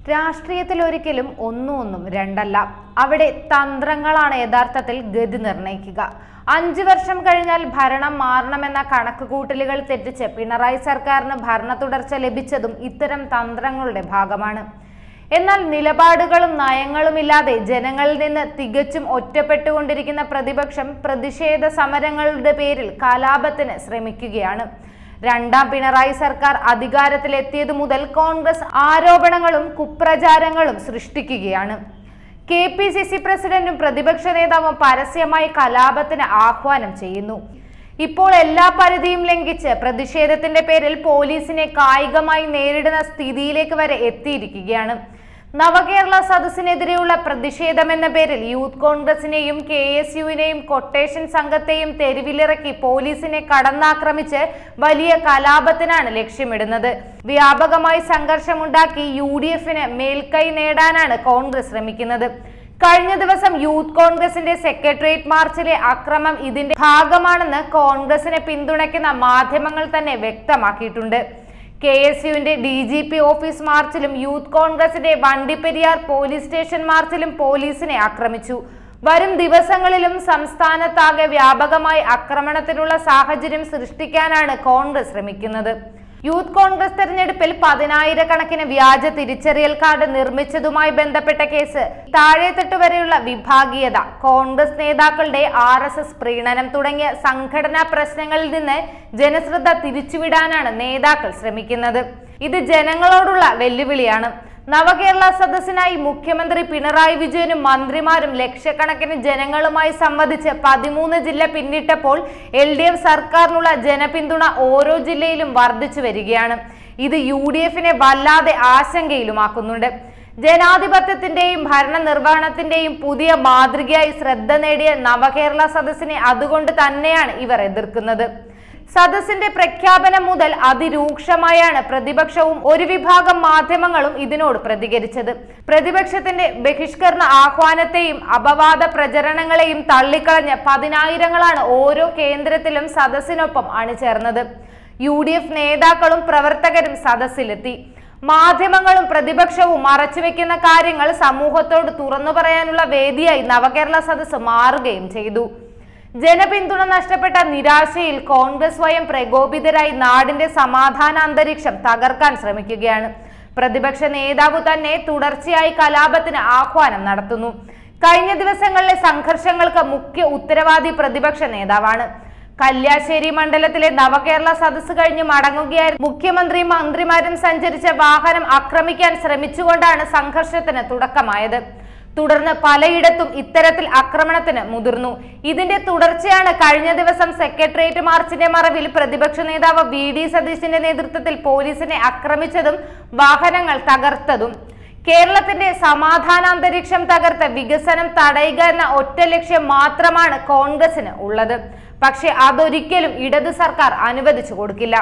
രാഷ്ട്രീയത്തിൽ ഒരിക്കലും ഒന്നും ഒന്നും രണ്ടല്ല അവിടെ തന്ത്രങ്ങളാണ് യഥാർത്ഥത്തിൽ ഗതി നിർണയിക്കുക അഞ്ചു വർഷം കഴിഞ്ഞാൽ ഭരണം മാറണമെന്ന കണക്കുകൂട്ടലുകൾ തെറ്റിച്ച് പിണറായി സർക്കാരിന് ഭരണ തുടർച്ച ലഭിച്ചതും ഇത്തരം തന്ത്രങ്ങളുടെ ഭാഗമാണ് എന്നാൽ നിലപാടുകളും നയങ്ങളുമില്ലാതെ ജനങ്ങളിൽ നിന്ന് തികച്ചും ഒറ്റപ്പെട്ടുകൊണ്ടിരിക്കുന്ന പ്രതിപക്ഷം പ്രതിഷേധ സമരങ്ങളുടെ പേരിൽ കലാപത്തിന് ശ്രമിക്കുകയാണ് രണ്ടാം പിണറായി സർക്കാർ അധികാരത്തിലെത്തിയതു മുതൽ കോൺഗ്രസ് ആരോപണങ്ങളും കുപ്രചാരങ്ങളും സൃഷ്ടിക്കുകയാണ് കെ പി സി സി പ്രസിഡന്റും പ്രതിപക്ഷ നേതാവും പരസ്യമായി കലാപത്തിന് ആഹ്വാനം ചെയ്യുന്നു ഇപ്പോൾ എല്ലാ പരിധിയും ലംഘിച്ച് പ്രതിഷേധത്തിന്റെ പേരിൽ പോലീസിനെ കായികമായി നേരിടുന്ന സ്ഥിതിയിലേക്ക് വരെ എത്തിയിരിക്കുകയാണ് നവകേരള സദസ്സിനെതിരെയുള്ള പ്രതിഷേധമെന്ന പേരിൽ യൂത്ത് കോൺഗ്രസിനെയും കെ എസ് യുവിനെയും കൊട്ടേഷൻ സംഘത്തെയും തെരുവിലിറക്കി പോലീസിനെ കടന്നാക്രമിച്ച് വലിയ കലാപത്തിനാണ് ലക്ഷ്യമിടുന്നത് വ്യാപകമായി സംഘർഷമുണ്ടാക്കി യു ഡി എഫിന് മേൽക്കൈ നേടാനാണ് കോൺഗ്രസ് ശ്രമിക്കുന്നത് കഴിഞ്ഞ ദിവസം യൂത്ത് കോൺഗ്രസിന്റെ സെക്രട്ടേറിയറ്റ് മാർച്ചിലെ അക്രമം ഇതിന്റെ ഭാഗമാണെന്ന് കോൺഗ്രസിനെ പിന്തുണയ്ക്കുന്ന മാധ്യമങ്ങൾ തന്നെ വ്യക്തമാക്കിയിട്ടുണ്ട് കെ എസ് യുവിന്റെ ഡി ജി പി ഓഫീസ് മാർച്ചിലും യൂത്ത് കോൺഗ്രസിന്റെ വണ്ടിപ്പെരിയാർ പോലീസ് സ്റ്റേഷൻ മാർച്ചിലും പോലീസിനെ ആക്രമിച്ചു വരും ദിവസങ്ങളിലും സംസ്ഥാനത്താകെ വ്യാപകമായി ആക്രമണത്തിനുള്ള സാഹചര്യം സൃഷ്ടിക്കാനാണ് കോൺഗ്രസ് ശ്രമിക്കുന്നത് യൂത്ത് കോൺഗ്രസ് തെരഞ്ഞെടുപ്പിൽ പതിനായിരക്കണക്കിന് വ്യാജ തിരിച്ചറിയൽ കാർഡ് നിർമ്മിച്ചതുമായി ബന്ധപ്പെട്ട കേസ് താഴെത്തട്ട് വരെയുള്ള വിഭാഗീയത കോൺഗ്രസ് നേതാക്കളുടെ ആർ എസ് എസ് പ്രീണനം തുടങ്ങിയ സംഘടനാ പ്രശ്നങ്ങളിൽ നിന്ന് ജനശ്രദ്ധ തിരിച്ചുവിടാനാണ് നേതാക്കൾ ശ്രമിക്കുന്നത് ഇത് ജനങ്ങളോടുള്ള വെല്ലുവിളിയാണ് നവകേരള സദസ്സിനായി മുഖ്യമന്ത്രി പിണറായി വിജയനും മന്ത്രിമാരും ലക്ഷക്കണക്കിന് ജനങ്ങളുമായി സംവദിച്ച് പതിമൂന്ന് ജില്ല പിന്നിട്ടപ്പോൾ എൽ ഡി എഫ് സർക്കാരിനുള്ള ജനപിന്തുണ ഓരോ ജില്ലയിലും വർദ്ധിച്ചു വരികയാണ് ഇത് യു ഡി എഫിനെ വല്ലാതെ ആശങ്കയിലുമാക്കുന്നുണ്ട് ജനാധിപത്യത്തിന്റെയും ഭരണ നിർവഹണത്തിന്റെയും പുതിയ മാതൃകയായി ശ്രദ്ധ നേടിയ നവകേരള സദസ്സിനെ അതുകൊണ്ട് തന്നെയാണ് ഇവർ എതിർക്കുന്നത് സദസ്സിന്റെ പ്രഖ്യാപനം മുതൽ അതിരൂക്ഷമായാണ് പ്രതിപക്ഷവും ഒരു വിഭാഗം മാധ്യമങ്ങളും ഇതിനോട് പ്രതികരിച്ചത് പ്രതിപക്ഷത്തിന്റെ ബഹിഷ്കരണ ആഹ്വാനത്തെയും അപവാദ പ്രചരണങ്ങളെയും തള്ളിക്കളഞ്ഞ് പതിനായിരങ്ങളാണ് ഓരോ കേന്ദ്രത്തിലും സദസ്സിനൊപ്പം അണിചേർന്നത് യു ഡി എഫ് നേതാക്കളും പ്രവർത്തകരും സദസ്സിലെത്തി മാധ്യമങ്ങളും പ്രതിപക്ഷവും മറച്ചുവെക്കുന്ന കാര്യങ്ങൾ സമൂഹത്തോട് തുറന്നു പറയാനുള്ള വേദിയായി നവകേരള സദസ്സ് മാറുകയും ചെയ്തു ജനപിന്തുണ നഷ്ടപ്പെട്ട നിരാശയിൽ കോൺഗ്രസ് സ്വയം പ്രകോപിതരായി നാടിന്റെ സമാധാന അന്തരീക്ഷം തകർക്കാൻ ശ്രമിക്കുകയാണ് പ്രതിപക്ഷ നേതാവ് തന്നെ തുടർച്ചയായി കലാപത്തിന് ആഹ്വാനം നടത്തുന്നു കഴിഞ്ഞ ദിവസങ്ങളിലെ സംഘർഷങ്ങൾക്ക് മുഖ്യ ഉത്തരവാദി പ്രതിപക്ഷ നേതാവാണ് കല്യാശ്ശേരി മണ്ഡലത്തിലെ നവകേരള സദസ്സ് കഴിഞ്ഞ് മടങ്ങുകയായിരുന്നു മുഖ്യമന്ത്രിയും മന്ത്രിമാരും സഞ്ചരിച്ച വാഹനം ആക്രമിക്കാൻ ശ്രമിച്ചുകൊണ്ടാണ് സംഘർഷത്തിന് തുടക്കമായത് തുടർന്ന് പലയിടത്തും ഇത്തരത്തിൽ ആക്രമണത്തിന് മുതിർന്നു ഇതിന്റെ തുടർച്ചയാണ് കഴിഞ്ഞ ദിവസം സെക്രട്ടേറിയറ്റ് മാർച്ചിന്റെ മറവിൽ പ്രതിപക്ഷ നേതാവ് വി ഡി സതീശിന്റെ നേതൃത്വത്തിൽ പോലീസിനെ ആക്രമിച്ചതും വാഹനങ്ങൾ തകർത്തതും കേരളത്തിന്റെ സമാധാനാന്തരീക്ഷം തകർത്ത വികസനം തടയുക എന്ന ഒറ്റ ലക്ഷ്യം മാത്രമാണ് കോൺഗ്രസിന് ഉള്ളത് പക്ഷെ അതൊരിക്കലും ഇടത് സർക്കാർ അനുവദിച്ചു കൊടുക്കില്ല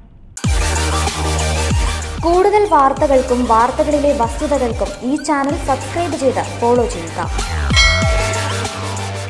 കൂടുതൽ വാർത്തകൾക്കും വാർത്തകളിലെ വസ്തുതകൾക്കും ഈ ചാനൽ സബ്സ്ക്രൈബ് ചെയ്ത് ഫോളോ ചെയ്യുക